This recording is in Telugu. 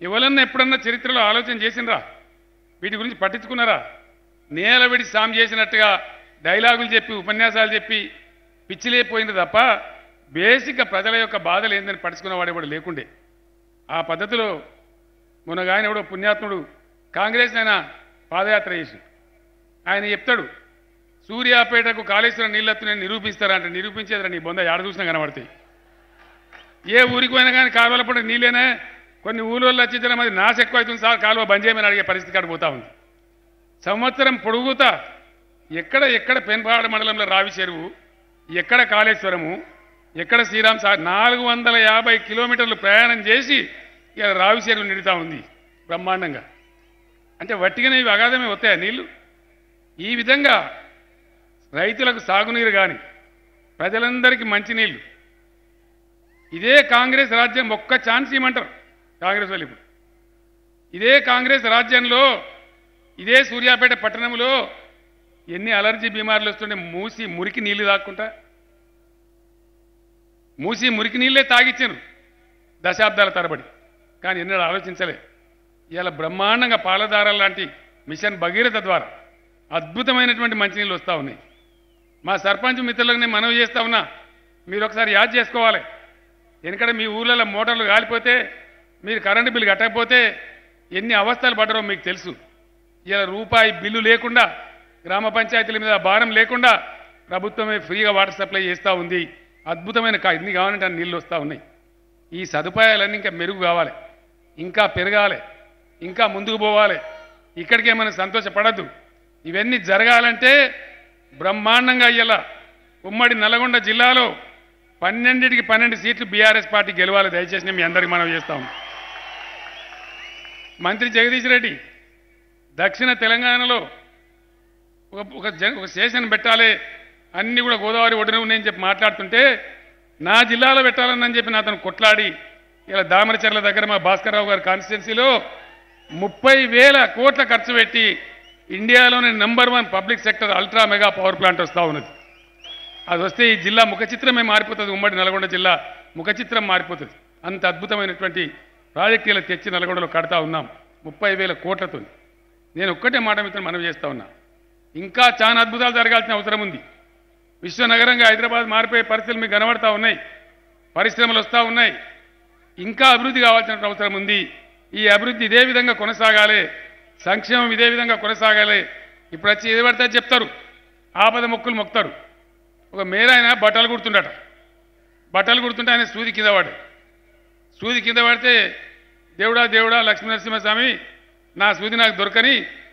ఎవరన్నా ఎప్పుడన్నా చరిత్రలో ఆలోచన చేసినరా వీటి గురించి పట్టించుకున్నారా నేలవిడి సామ్ చేసినట్టుగా డైలాగులు చెప్పి ఉపన్యాసాలు చెప్పి పిచ్చిలేపోయింది తప్ప బేసిక్గా ప్రజల యొక్క బాధలు ఏందని పట్టించుకున్నవాడు ఎవడు లేకుండే ఆ పద్ధతిలో మునగాయన ఎవడో పుణ్యాత్ముడు కాంగ్రెస్ ఆయన పాదయాత్ర చేసి ఆయన చెప్తాడు సూర్యాపేటకు కాళేశ్వరం నీళ్ళెత్తునని నిరూపిస్తారంటే నిరూపించేదిరా నీ బొంద ఆడ చూసినా కనబడతాయి ఏ ఊరికి పోయినా కానీ కాలువల పడి నీళ్ళేనే కొన్ని ఊళ్ళో వచ్చి జనం అది నాశ ఎక్కువ అవుతుంది సార్ కాలువ బంద్ చేయమని అడిగే పరిస్థితి కాడ పోతా ఉంది సంవత్సరం పొడుగుతా ఎక్కడ ఎక్కడ పెన్పాడ మండలంలో రావి చెరువు ఎక్కడ కాళేశ్వరము ఎక్కడ శ్రీరామ్ సార్ నాలుగు వందల యాభై కిలోమీటర్లు ప్రయాణం చేసి ఇలా రావి చెరువు నిండుతా ఉంది బ్రహ్మాండంగా అంటే వట్టిగానే ఇవి అగాధమే వస్తాయా నీళ్లు ఈ విధంగా రైతులకు సాగునీరు కానీ ప్రజలందరికీ మంచినీళ్ళు ఇదే కాంగ్రెస్ రాజ్యం ఒక్క ఛాన్స్ ఇవ్వమంటారు కాంగ్రెస్ వాళ్ళు ఇప్పుడు ఇదే కాంగ్రెస్ రాజ్యంలో ఇదే సూర్యాపేట పట్టణంలో ఎన్ని అలర్జీ బీమార్లు వస్తుండే మూసి మురికి నీళ్లు తాక్కుంటా మూసి మురికి నీళ్ళే తాగిచ్చాను దశాబ్దాల తరబడి కానీ ఎన్నడూ ఆలోచించలే ఇవాళ బ్రహ్మాండంగా పాలధార లాంటి మిషన్ భగీరథ ద్వారా అద్భుతమైనటువంటి మంచినీళ్ళు వస్తూ ఉన్నాయి మా సర్పంచ్ మిత్రులకు నేను మనవి చేస్తా ఉన్నా మీరు ఒకసారి యాద్ చేసుకోవాలి ఎందుకంటే మీ ఊళ్ళలో మోటార్లు కాలిపోతే మీరు కరెంటు బిల్లు కట్టకపోతే ఎన్ని అవస్థలు పడ్డారో మీకు తెలుసు ఇలా రూపాయి బిల్లు లేకుండా గ్రామ పంచాయతీల మీద భారం లేకుండా ప్రభుత్వమే ఫ్రీగా వాటర్ సప్లై చేస్తూ ఉంది అద్భుతమైన కా ఎన్ని కావాలంటే అన్ని నీళ్ళు వస్తూ ఉన్నాయి ఈ సదుపాయాలన్నీ ఇంకా మెరుగు కావాలి ఇంకా పెరగాలి ఇంకా ముందుకు పోవాలి ఇక్కడికే మనం సంతోషపడద్దు ఇవన్నీ జరగాలంటే బ్రహ్మాండంగా అయ్యేలా ఉమ్మడి నల్గొండ జిల్లాలో పన్నెండింటికి పన్నెండు సీట్లు బీఆర్ఎస్ పార్టీ గెలవాలి దయచేసి నేను మీ అందరికి మనం చేస్తాం మంత్రి జగదీష్ రెడ్డి దక్షిణ తెలంగాణలో ఒక ఒక జ- ఒక స్టేషన్ పెట్టాలి అన్నీ కూడా గోదావరి ఒడిన ఉన్నాయని చెప్పి మాట్లాడుతుంటే నా జిల్లాలో పెట్టాలని చెప్పి నా అతను కొట్లాడి ఇలా దామరచర్ల దగ్గర మా భాస్కర్రావు గారి కాన్స్టిట్యున్సీలో ముప్పై వేల కోట్ల ఖర్చు పెట్టి ఇండియాలోనే number one public sector ultra mega power plant వస్తూ ఉన్నది అది వస్తే ఈ జిల్లా ముఖ చిత్రమే మారిపోతుంది ఉమ్మడి నల్గొండ జిల్లా ముఖ చిత్రం మారిపోతుంది అంత అద్భుతమైనటువంటి ప్రాజెక్టులు తెచ్చి నల్గొండలో కడతా ఉన్నాం ముప్పై వేల కోట్లతో నేను ఒక్కటే మాట మిత్రులు మనవి చేస్తా ఉన్నా ఇంకా చాలా అద్భుతాలు జరగాల్సిన అవసరం ఉంది విశ్వనగరంగా హైదరాబాద్ మారిపోయే పరిస్థితులు మీకు కనబడతా ఉన్నాయి పరిశ్రమలు వస్తూ ఉన్నాయి ఇంకా అభివృద్ధి కావాల్సిన అవసరం ఉంది ఈ అభివృద్ధి ఇదే విధంగా కొనసాగాలి సంక్షేమం ఇదే విధంగా కొనసాగాలి ఇప్పుడు వచ్చి ఏది పడితే అది చెప్తారు ఆపద మొక్కులు మొక్తారు ఒక మేరాయన బట్టలు కుడుతుండట బట్టలు కుడుతుంటే ఆయన సూది కింద పడ్డాడు సూది కింద పడితే దేవుడా దేవుడా లక్ష్మీ నరసింహస్వామి నా సూది నాకు దొరకని